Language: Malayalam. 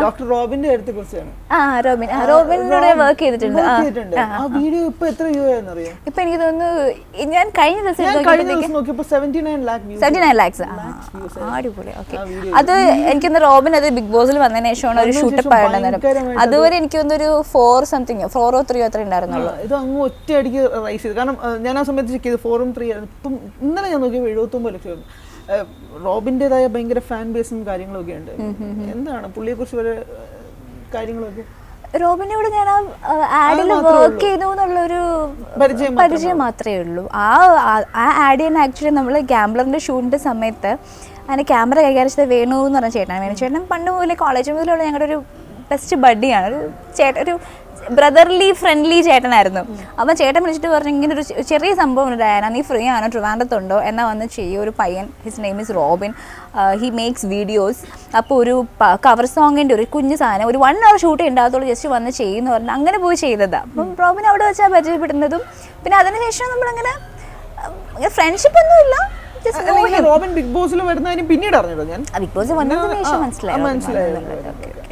ഡോക്ടർ റോബിന്റെ കാര്യത്തെ കുറിച്ചാണ് ആ റോബിൻ ആ, റോബിനോട് വർക്ക് ചെയ്തിട്ടുണ്ട് ആ ചെയ്തിട്ടുണ്ട് ആ വീഡിയോ ഇപ്പൊ എത്ര വ്യൂ ആയെന്നറിയാം ഇപ്പൊ എനിക്ക് തോന്നുന്നു ഞാൻ കഴിഞ്ഞ ദിവസം ഞാൻ കഴിഞ്ഞ നോക്കിയപ്പോഴത്തേക്ക് ദിവസം നോക്കിയപ്പോ seventy nine lakh views seventy nine lakhs അടിപൊളി ഓക്കെ അത് എനിക്കൊന്ന് റോബിൻ അത് ബിഗ് ബോസിൽ വന്നതിന് ശേഷമാണ് ഒരു വന്നതിന് ഷൂട്ടപ്പ് ശേഷം ആയിരുന്നു ഭയങ്കരമായിട്ട് അതുവരെ എനിക്ക് തോന്നുന്നു ഒരു ഫോർ സംതിങ് ഫോറോ ത്രീയോ അത്ര ഉണ്ടായിരുന്നുള്ളൂ ഇത് അങ്ങ് ഒറ്റയടിക്ക് റൈസ് ചെയ്തു കാരണം ആ, ഞാൻ ആ സമയത്ത് ചെക്ക് ചെയ്ത് ഫോറും ത്രീ ആയിരുന്നു ഇപ്പം ഇന്നലെ ഞാൻ നോക്കിയപ്പോൾ എഴുപത്തൊമ്പത് ലക്ഷം റോബിൻ്റെതായ ഭയങ്കര ഫാൻ ബേസും കാര്യങ്ങളൊക്കെ ഉണ്ട് എന്താണ് പുള്ളിയെ കുറിച്ച് വരെ ആ, കാര്യങ്ങളൊക്കെ റോബിനോട് ഞാൻ ആ ആഡിൽ മാത്രമേ വർക്ക് ചെയ്തു എന്നുള്ളൊരു പരിചയം പരിചയം മാത്രമേ ഉള്ളൂ ആ ആ- ആ ആഡ് ചെയ്യുന്ന ആക്ച്വലി നമ്മൾ ഗാംബ്ലറിന്റെ ഷൂട്ടിന്റെ സമയത്ത് അതിന് ക്യാമറ കൈകാര്യം ചെയ്ത വേണു എന്ന് പറഞ്ഞ ചേട്ടനാണ് വേണു ചേട്ടൻ പണ്ട് മുതലേ കോളേജ് മുതലുള്ള ഞങ്ങളുടെ ഒരു ബെസ്റ്റ് ബഡിയാണ് ഒരു ചേട്ടൻ ഒരു ബ്രദർലി ഫ്രണ്ട്ലി ചേട്ടനായിരുന്നു അപ്പം ചേട്ടൻ വിളിച്ചിട്ട് പറഞ്ഞു ഇങ്ങനെ ഒരു ചെ- ചെറിയ സംഭവം ഉണ്ട് ഡയാന നീ ഫ്രീ ആണോ ട്രിവാൻഡത്തുണ്ടോ എന്നാ വന്ന് ചെയ്യും ഒരു പയ്യൻ his name is Robin he makes videos അപ്പോൾ ഒരു കവർ സോങ്ങിൻ്റെ ഒരു കുഞ്ഞു സാധനം ഒരു വൺ അവർ ഷൂട്ട് ഉണ്ടാകത്തുള്ളൂ ജസ്റ്റ് വന്ന് ചെയ്യുന്നു പറഞ്ഞു അങ്ങനെ പോയി ചെയ്തതാണ് അപ്പം റോബിൻ അവിടെ വെച്ചാൽ പരിചയപ്പെടുന്നതും പിന്നെ അതിനുശേഷം നമ്മളങ്ങനെ ഫ്രണ്ട്ഷിപ്പ് ഒന്നും ഇല്ല ജസ്റ്റ് അല്ലെങ്കിൽ റോബിൻ ബിഗ് ബോസിൽ വരുന്നതിന് പിന്നീട് അറിഞ്ഞിട്ടോ ഞാൻ ബിഗ് ബോസ് വന്നതിന് ശേഷം ആ, മനസ്സിലായി മനസ്സിലായി റോബിൻ വന്നെന്നുള്ളത്. Okay.